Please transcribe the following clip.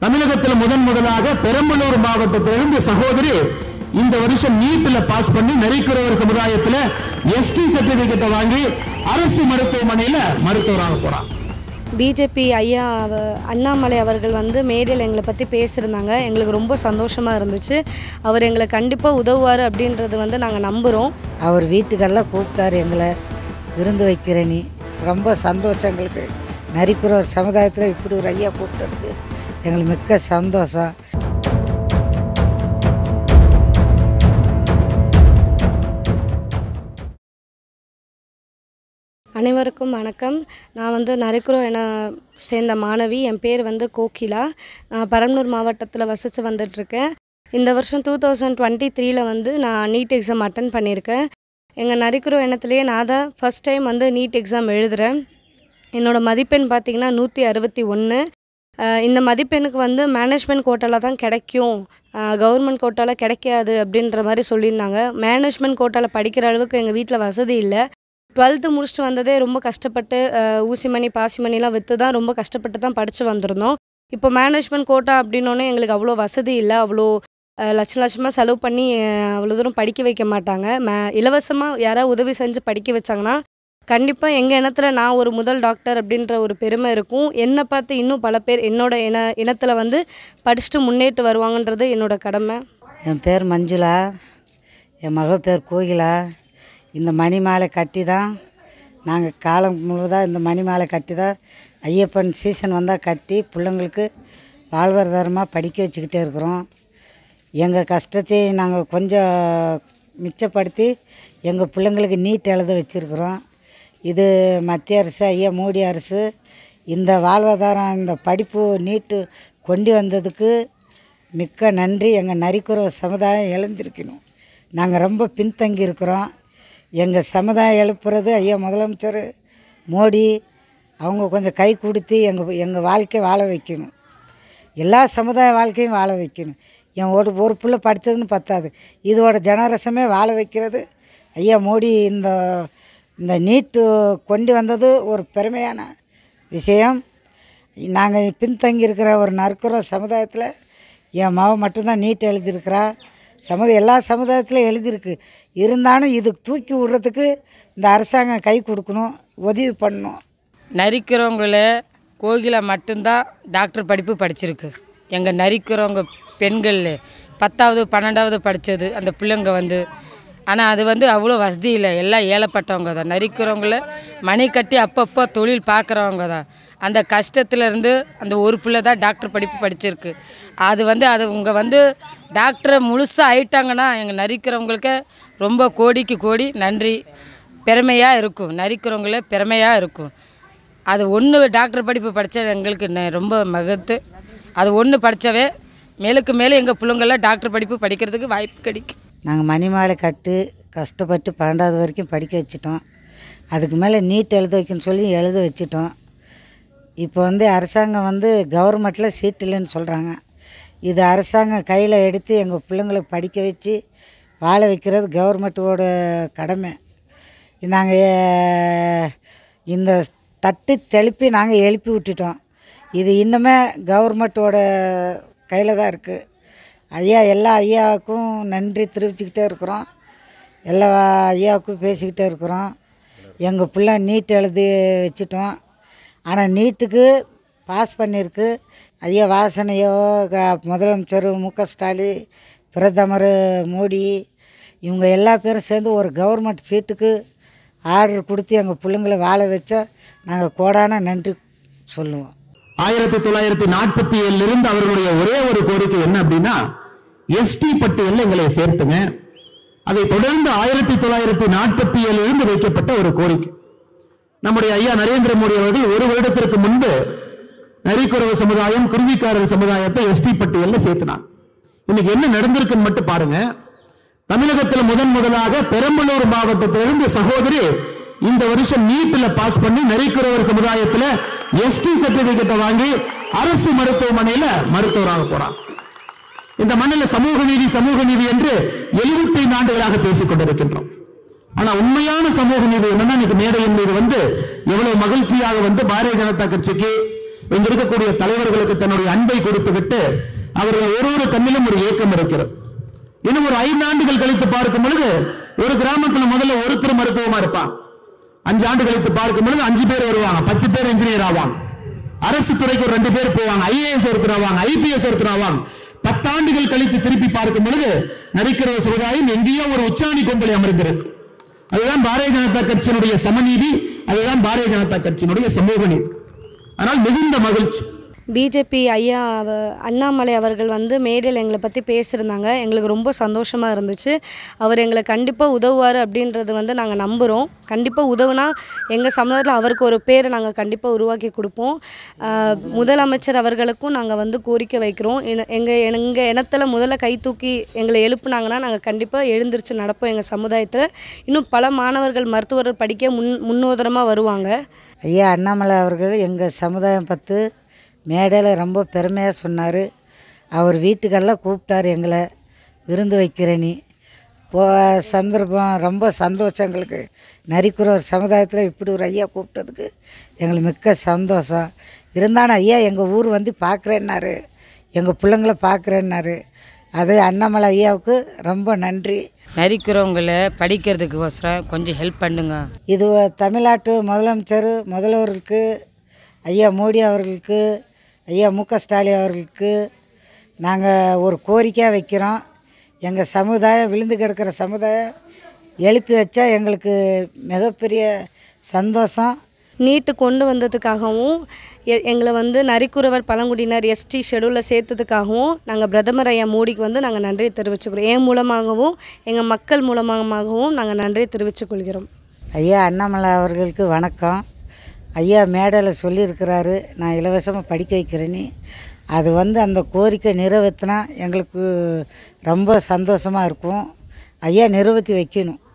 தமிழகத்தில் முதன் முதலாக பெரம்பலூர் மாவட்டத்திலிருந்து சகோதரி இந்த வருஷம் நீட்ல பாஸ் பண்ணி நரிக்குறவர் சமுதாயத்துல எஸ்டி சர்டிபிகேட்டை வாங்கி அரசு மருத்துவமனையில மருத்துவராக போறான் பிஜேபி ஐயா அவ- அண்ணாமலை அவர்கள் வந்து மேடையில் எங்களை பற்றி பேசியிருந்தாங்க எங்களுக்கு ரொம்ப சந்தோஷமாக இருந்துச்சு அவர் எங்களை கண்டிப்பாக உதவுவார் அப்படின்றது வந்து நாங்கள் நம்புகிறோம் அவர் வீட்டுக்கெல்லாம் கூப்பிட்டாரு எங்களை விருந்து வைக்கிறேன் நீ ரொம்ப சந்தோஷம் எங்களுக்கு நரிக்குறவர் சமுதாயத்தில் இப்படி ஒரு ஐயா கூப்பிட்டதுக்கு எங்களுக்கு மிக்க சந்தோஷம் அனைவருக்கும் வணக்கம் நான் வந்து நரிக்குறோ என சேர்ந்த மாணவி என் பேர் வந்து கோகிலா நான் பரம்பலூர் மாவட்டத்தில் வசித்து வந்துட்டுருக்கேன் இந்த வருஷம் டூ தௌசண்ட் டுவெண்ட்டி த்ரீல வந்து நான் நீட் எக்ஸாம் அட்டன் பண்ணியிருக்கேன் எங்கள் நரிக்குறோ இனத்துலேயே நான் தான் ஃபஸ்ட் டைம் வந்து நீட் எக்ஸாம் எழுதுகிறேன் என்னோடய மதிப்பெண் பார்த்திங்கன்னா நூற்றி அறுபத்தி ஒன்று இந்த மதிப்பெண்ணுக்கு வந்து மேனேஜ்மெண்ட் கோட்டாவில் தான் கிடைக்கும் கவர்மெண்ட் கோட்டாவில் கிடைக்காது அப்படின்ற மாதிரி சொல்லியிருந்தாங்க மேனேஜ்மெண்ட் கோட்டாவில் படிக்கிற அளவுக்கு எங்கள் வீட்டில் வசதி இல்லை டுவெல்த்து முடிச்சுட்டு வந்ததே ரொம்ப கஷ்டப்பட்டு அஹ், ஊசிமணி பாசிமணிலாம் விற்று தான் ரொம்ப கஷ்டப்பட்டு தான் படித்து வந்திருந்தோம் இப்போ மேனேஜ்மெண்ட் கோட்டா அப்படின்னோடனே எங்களுக்கு அவ்வளோ வசதி இல்லை அவ்வளோ அஹ், லட்ச லட்சமாக செலவு பண்ணி அஹ், அவ்வளோ தூரம் படிக்க வைக்க மாட்டாங்க மே இலவசமாக யாராவது உதவி செஞ்சு படிக்க வச்சாங்கன்னா கண்டிப்பாக எங்கள் இனத்தில் நான் ஒரு முதல் டாக்டர் அப்படின்ற ஒரு பெருமை இருக்கும் என்னை பார்த்து இன்னும் பல பேர் என்னோட இன இனத்தில் வந்து படிச்சுட்டு முன்னேட்டு வருவாங்கன்றது என்னோட கடமை என் பேர் மஞ்சுளா என் மக பேர் கோகிலா இந்த மணி மாலை கட்டி தான் நாங்கள் காலம் முழுவதாக இந்த மணி மாலை கட்டி தான் ஐயப்பன் சீசன் வந்தால் கட்டி பிள்ளைங்களுக்கு வாழ்வாதாரமாக படிக்க வச்சுக்கிட்டே இருக்கிறோம் எங்கள் கஷ்டத்தையும் நாங்கள் கொஞ்சம் மிச்சப்படுத்தி எங்கள் பிள்ளைங்களுக்கு நீட் எழுத வச்சுருக்குறோம் இது மத்திய அரசு ஐயா மோடி அரசு இந்த வாழ்வாதாரம் இந்த படிப்பு நீட்டு கொண்டு வந்ததுக்கு மிக்க நன்றி எங்கள் நரிக்குறவ சமுதாயம் எழுந்திருக்கணும் நாங்கள் ரொம்ப பின்தங்கி இருக்கிறோம் எங்கள் சமுதாயம் எழுப்புறது ஐயா முதலமைச்சர் மோடி அவங்க கொஞ்சம் கை கொடுத்து எங்கள் எங்கள் வாழ்க்கை வாழ வைக்கணும் எல்லா சமுதாய வாழ்க்கையும் வாழ வைக்கணும் என் ஒரு ஒரு பிள்ளை படித்ததுன்னு பத்தாது இதோட ஜனரசமே வாழ வைக்கிறது ஐயா மோடி இந்த இந்த நீட்டு கொண்டு வந்தது ஒரு பெருமையான விஷயம் நாங்கள் பின்தங்கி இருக்கிற ஒரு நற்குற சமுதாயத்தில் என் மாவை மட்டும்தான் நீட் எழுதியிருக்கிறா சமுதாயம் எல்லா சமுதாயத்திலும் எழுதியிருக்கு இருந்தாலும் இது தூக்கி விடுறதுக்கு இந்த அரசாங்கம் கை கொடுக்கணும் உதவி பண்ணணும் நரிக்கிறவங்கள கோகிலா மட்டும்தான் டாக்டர் படிப்பு படிச்சிருக்கு எங்கள் நரிக்கிறவங்க பெண்கள் பத்தாவது பன்னெண்டாவது படித்தது அந்த பிள்ளைங்க வந்து ஆனால் அது வந்து அவ்வளோ வசதி இல்லை எல்லாம் ஏழப்பட்டவங்க தான் நரிக்கிறவங்கள மணி கட்டி அப்பப்போ தொழில் பார்க்குறவங்க தான் அந்த கஷ்டத்துலேருந்து அந்த ஒரு பிள்ளை தான் டாக்டர் படிப்பு படிச்சிருக்கு அது வந்து அது உங்க வந்து டாக்டரை முழுசாக ஆயிட்டாங்கன்னா எங்கள் நரிக்கிறவங்களுக்கு ரொம்ப கோடிக்கு கோடி நன்றி பெருமையாக இருக்கும் நரிக்கிறவங்கள பெருமையாக இருக்கும் அது ஒன்று டாக்டர் படிப்பு படித்தா எங்களுக்கு ந- ரொம்ப மகத்து அது ஒன்று படித்தவே மேலுக்கு மேலே எங்கள் பிள்ளைங்கள்லாம் டாக்டர் படிப்பு படிக்கிறதுக்கு வாய்ப்பு கிடைக்கும் நாங்கள் மணிமாலை கட்டு கஷ்டப்பட்டு பன்னெண்டாவது வரைக்கும் படிக்க வச்சிட்டோம் அதுக்கு மேலே நீட் எழுத வைக்கணும்னு சொல்லி எழுத வச்சிட்டோம் இப்போ வந்து அரசாங்கம் வந்து கவர்மெண்ட்டில் சீட் இல்லைன்னு சொல்கிறாங்க இது அரசாங்கம் கையில் எடுத்து எங்கள் பிள்ளைங்களை படிக்க வச்சு வாழ வைக்கிறது கவர்மெண்ட்டோட கடமை நாங்கள் இந்த தட்டு தெளிப்பி நாங்கள் எழுப்பி விட்டுட்டோம் இது இன்னுமே கவர்மெண்ட்டோட கையில் தான் இருக்குது ஐயா எல்லா ஐயாவுக்கும் நன்றி தெரிவிச்சுக்கிட்டே இருக்கிறோம் எல்லா ஐயாவுக்கும் பேசிக்கிட்டே இருக்கிறோம் எங்கள் பிள்ளை நீட் எழுதி வச்சிட்டோம் ஆனால் நீட்டுக்கு பாஸ் பண்ணியிருக்கு ஐயா வாசனையோ க- முதலமைச்சர் மு க ஸ்டாலின் பிரதமர் மோடி இவங்க எல்லா பேரும் சேர்ந்து ஒரு கவர்மெண்ட் சீட்டுக்கு ஆர்டர் கொடுத்து எங்கள் பிள்ளைங்களை வாழ வச்சா நாங்கள் கோடான நன்றி சொல்லுவோம் ஆயிரத்தி தொள்ளாயிரத்தி நாற்பத்தி ஏழுல இருந்து அவர்களுடைய ஒரே ஒரு கோரிக்கை என்ன அப்படின்னா எஸ்டி பட்டியலில் எங்களை சேர்த்துங்க அதை தொடர்ந்து ஆயிரத்தி தொள்ளாயிரத்தி நாற்பத்தி ஏழுல இருந்து வைக்கப்பட்ட ஒரு கோரிக்கை நம்முடைய ஐயா நரேந்திர மோடி அவர்கள் ஒரு வருடத்திற்கு முன்பு நரிக்குறவு சமுதாயம் குருவிக்காரர் சமுதாயத்தை எஸ்டி பட்டியலில் சேர்த்தினாங்க இன்னைக்கு என்ன நடந்திருக்குன்னு மட்டும் பாருங்க தமிழகத்தில் முதன் முதலாக பெரம்பலூர் மாவட்டத்திலிருந்து சகோதரி இந்த வருஷம் நீட்ல பாஸ் பண்ணி நரிக்குறவர் சமுதாயத்துல எஸ்டி சர்டிபிகேட்டை வாங்கி அரசு மருத்துவமனையில மருத்துவராக போறான் இந்த மண்ணில் சமூக நீதி சமூக நீதி என்று எழுபத்தி ஆண்டுகளாக பேசிக் கொண்டிருக்கின்றோம் ஆனா உண்மையான சமூக நீதி என்னன்னா இன்னைக்கு மேடையின் மீது வந்து எவ்வளவு மகிழ்ச்சியாக வந்து பாரதிய ஜனதா கட்சிக்கு இங்க இருக்கக்கூடிய தலைவர்களுக்கு தன்னுடைய அன்பை கொடுத்து விட்டு அவர்கள் ஒரு ஒரு கண்ணிலும் ஒரு ஏக்கம் இருக்கிறது இன்னும் ஒரு ஐந்து ஆண்டுகள் கழித்து பார்க்கும் பொழுது ஒரு கிராமத்துல முதல்ல ஒருத்தர் மருத்துவமா இருப்பான் அஞ்சு ஆண்டு கழித்து பார்க்கும் பொழுது அஞ்சு பேர் வருவாங்க பத்து பேர் இன்ஜினியர் ஆவாங்க அரசு துறைக்கு ஒரு ரெண்டு பேர் போவாங்க ஐஏஎஸ் ஒருத்தர் ஆவாங்க ஐபிஎஸ் ஒருத்தர் ஆவாங்க பத்தாண்டுகள் கழித்து திருப்பி பார்க்கும் பொழுது நரிக்கிற சமுதாயம் எங்கேயோ ஒரு உச்சாணி கொம்பளி அமர்ந்திருக்கு அதுதான் பாரதிய ஜனதா கட்சியினுடைய சமநீதி அதுதான் பாரதிய ஜனதா கட்சியினுடைய சமூக நீதி ஆனால் மிகுந்த மகிழ்ச்சி பிஜேபி ஐயா அவ அண்ணாமலை அவர்கள் வந்து மேடையில் எங்களை பற்றி பேசியிருந்தாங்க எங்களுக்கு ரொம்ப சந்தோஷமாக இருந்துச்சு அவர் எங்களை கண்டிப்பாக உதவுவார் அப்படின்றது வந்து நாங்கள் நம்புகிறோம் கண்டிப்பாக உதவுனா எங்கள் சமுதாயத்தில் அவருக்கு ஒரு பேரை நாங்கள் கண்டிப்பாக உருவாக்கி கொடுப்போம் ஆஹ் முதலமைச்சர் அவர்களுக்கும் நாங்கள் வந்து கோரிக்கை வைக்கிறோம் எங்கள் எங்கள் இனத்தில் முதல்ல கை தூக்கி எங்களை எழுப்புனாங்கன்னா நாங்கள் கண்டிப்பாக எழுந்திருச்சு நடப்போம் எங்கள் சமுதாயத்தில் இன்னும் பல மாணவர்கள் மருத்துவர் படிக்க முன் முன்னோதரமாக வருவாங்க ஐயா அண்ணாமலை அவர்கள் எங்கள் சமுதாயம் பற்றி மேடையில் ரொம்ப பெருமையாக சொன்னார் அவர் வீட்டுக்கெல்லாம் கூப்பிட்டாரு எங்களை விருந்து வைக்கிறேனி போ சந்தர்ப்பம் ரொம்ப சந்தோஷம் எங்களுக்கு நரிக்குறவர் சமுதாயத்தில் இப்படி ஒரு ஐயா கூப்பிட்டதுக்கு எங்களுக்கு மிக்க சந்தோஷம் இருந்தாலும் ஐயா எங்கள் ஊர் வந்து பார்க்குறேன்னாரு எங்கள் பிள்ளைங்கள பார்க்குறேன்னாரு அது அண்ணாமலை ஐயாவுக்கு ரொம்ப நன்றி நரிக்கிறவங்கள படிக்கிறதுக்கு ஒசரம் கொஞ்சம் ஹெல்ப் பண்ணுங்க இது தமிழ்நாட்டு முதலமைச்சர் முதல்வருக்கு ஐயா மோடி அவர்களுக்கு ஐயா மு க ஸ்டாலின் அவர்களுக்கு நாங்கள் ஒரு கோரிக்கையாக வைக்கிறோம் எங்கள் சமுதாயம் விழுந்து கிடக்கிற சமுதாயம் எழுப்பி வச்சா எங்களுக்கு மிகப்பெரிய சந்தோஷம் நீட்டு கொண்டு வந்ததுக்காகவும் எ- எங்களை வந்து நரிக்குறவர் பழங்குடியினர் எஸ்டி ஷெடியூலில் சேர்த்ததுக்காகவும் நாங்கள் பிரதமர் ஐயா மோடிக்கு வந்து நாங்கள் நன்றி தெரிவிச்சுக்கிறோம் என் மூலமாகவும் எங்கள் மக்கள் மூலமாகவும் நாங்கள் நன்றி தெரிவித்துக் கொள்கிறோம் ஐயா அண்ணாமலை அவர்களுக்கு வணக்கம் ஐயா மேடையில் சொல்லியிருக்கிறாரு நான் இலவசமாக படிக்க வைக்கிறேன்னு அது வந்து அந்த கோரிக்கை நிறைவேற்றினா எங்களுக்கு ரொம்ப சந்தோஷமாக இருக்கும் ஐயா நிறைவேற்றி வைக்கணும்